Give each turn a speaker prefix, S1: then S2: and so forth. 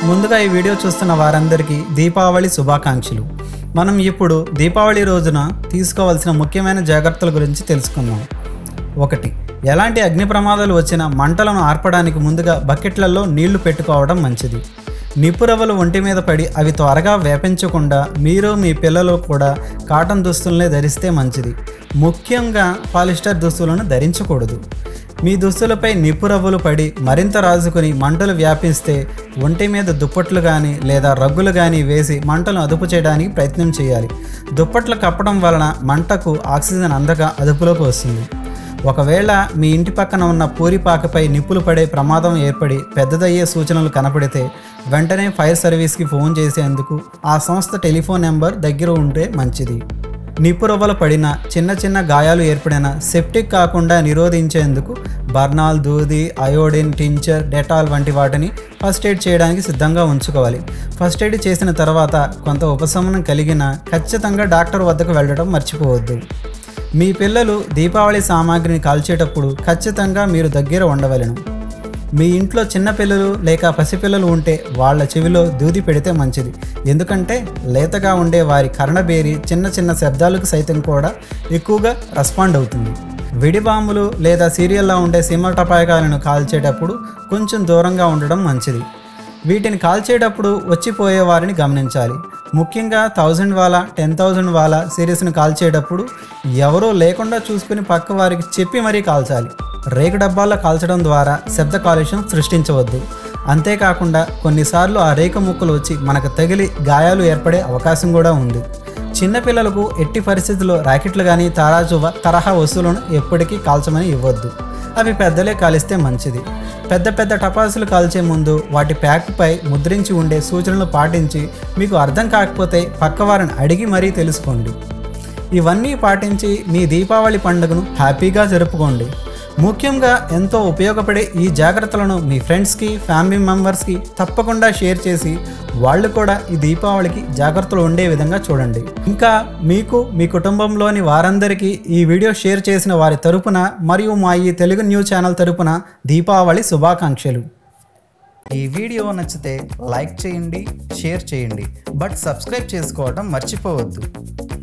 S1: ముందుగా ఈ వీడియో చూస్తున్న వారందరికీ దీపావళి శుభాకాంక్షలు మనం ఇప్పుడు దీపావళి రోజున తీసుకోవాల్సిన ముఖ్యమైన జాగ్రత్తల గురించి తెలుసుకుందాం ఒకటి ఎలాంటి అగ్ని ప్రమాదాలు వచ్చినా మంటలను ఆర్పడానికి ముందుగా బకెట్లలో నీళ్లు పెట్టుకోవడం మంచిది నిప్పురవ్వలు ఒంటి మీద పడి అవి త్వరగా వేపించకుండా మీరు మీ పిల్లలు కూడా కాటన్ దుస్తులనే ధరిస్తే మంచిది ముఖ్యంగా పాలిస్టర్ దుస్తులను ధరించకూడదు మీ దుస్తులపై నిప్పురవ్వలు పడి మరింత రాజుకుని మంటలు వ్యాపిస్తే ఒంటి మీద దుప్పట్లు కానీ లేదా రగ్గులు కానీ వేసి మంటలను అదుపు చేయడానికి ప్రయత్నం చేయాలి దుప్పట్లు కప్పడం వలన మంటకు ఆక్సిజన్ అందక అదుపులోకి వస్తుంది ఒకవేళ మీ ఇంటి పక్కన ఉన్న పూరిపాకపై నిప్పులు పడే ప్రమాదం ఏర్పడి పెద్దదయ్యే సూచనలు కనపడితే వెంటనే ఫైర్ సర్వీస్కి ఫోన్ చేసేందుకు ఆ సంస్థ టెలిఫోన్ నెంబర్ దగ్గర ఉంటే మంచిది నిప్పురవ్వలు పడిన చిన్న చిన్న గాయాలు ఏర్పడిన సెప్టిక్ కాకుండా నిరోధించేందుకు బర్నాల్ దూది అయోడిన్ టించర్ డెటాల్ వంటి వాటిని ఫస్ట్ ఎయిడ్ చేయడానికి సిద్ధంగా ఉంచుకోవాలి ఫస్ట్ ఎయిడ్ చేసిన తర్వాత కొంత ఉపశమనం కలిగిన ఖచ్చితంగా డాక్టర్ వద్దకు వెళ్ళడం మర్చిపోవద్దు మీ పిల్లలు దీపావళి సామాగ్రిని కాల్చేటప్పుడు ఖచ్చితంగా మీరు దగ్గర ఉండవలను మీ ఇంట్లో చిన్న పిల్లలు లేక పసిపిల్లలు ఉంటే వాళ్ళ చెవిలో దూది పెడితే మంచిది ఎందుకంటే లేతగా ఉండే వారి కర్ణబేరి చిన్న చిన్న శబ్దాలకు సైతం కూడా ఎక్కువగా రెస్పాండ్ అవుతుంది విడి బాంబులు లేదా సీరియల్లో ఉండే సిమటపాయకాలను కాల్చేటప్పుడు కొంచెం దూరంగా ఉండడం మంచిది వీటిని కాల్చేటప్పుడు వచ్చిపోయే వారిని గమనించాలి ముఖ్యంగా థౌజండ్ వాలా టెన్ థౌజండ్ వాలా సిరీస్ను కాల్చేటప్పుడు ఎవరో లేకుండా చూసుకుని పక్క వారికి చెప్పి మరీ కాల్చాలి రేకు డబ్బాల్లో కాల్చడం ద్వారా శబ్ద కాలుష్యం సృష్టించవద్దు అంతేకాకుండా కొన్నిసార్లు ఆ రేకు ముక్కలు వచ్చి మనకు తగిలి గాయాలు ఏర్పడే అవకాశం కూడా ఉంది చిన్నపిల్లలకు ఎట్టి పరిస్థితుల్లో ర్యాకెట్లు కానీ తారాజువ తరహా వస్తువులను ఎప్పటికీ కాల్చమని ఇవ్వద్దు అవి పెద్దలే కాలిస్తే మంచిది పెద్ద పెద్ద టపాసులు కాల్చే ముందు వాటి ప్యాక్పై ముద్రించి ఉండే సూచనలు పాటించి మీకు అర్థం కాకపోతే పక్కవారిని అడిగి మరీ తెలుసుకోండి ఇవన్నీ పాటించి మీ దీపావళి పండుగను హ్యాపీగా జరుపుకోండి ముఖ్యంగా ఎంతో ఉపయోగపడే ఈ జాగ్రత్తలను మీ ఫ్రెండ్స్కి ఫ్యామిలీ మెంబర్స్కి తప్పకుండా షేర్ చేసి వాళ్ళు కూడా ఈ దీపావళికి జాగ్రత్తలు ఉండే విధంగా చూడండి ఇంకా మీకు మీ కుటుంబంలోని వారందరికీ ఈ వీడియో షేర్ చేసిన వారి తరపున మరియు మా ఈ తెలుగు న్యూస్ ఛానల్ తరపున దీపావళి శుభాకాంక్షలు ఈ వీడియో నచ్చితే లైక్ చేయండి షేర్ చేయండి బట్ సబ్స్క్రైబ్ చేసుకోవడం మర్చిపోవద్దు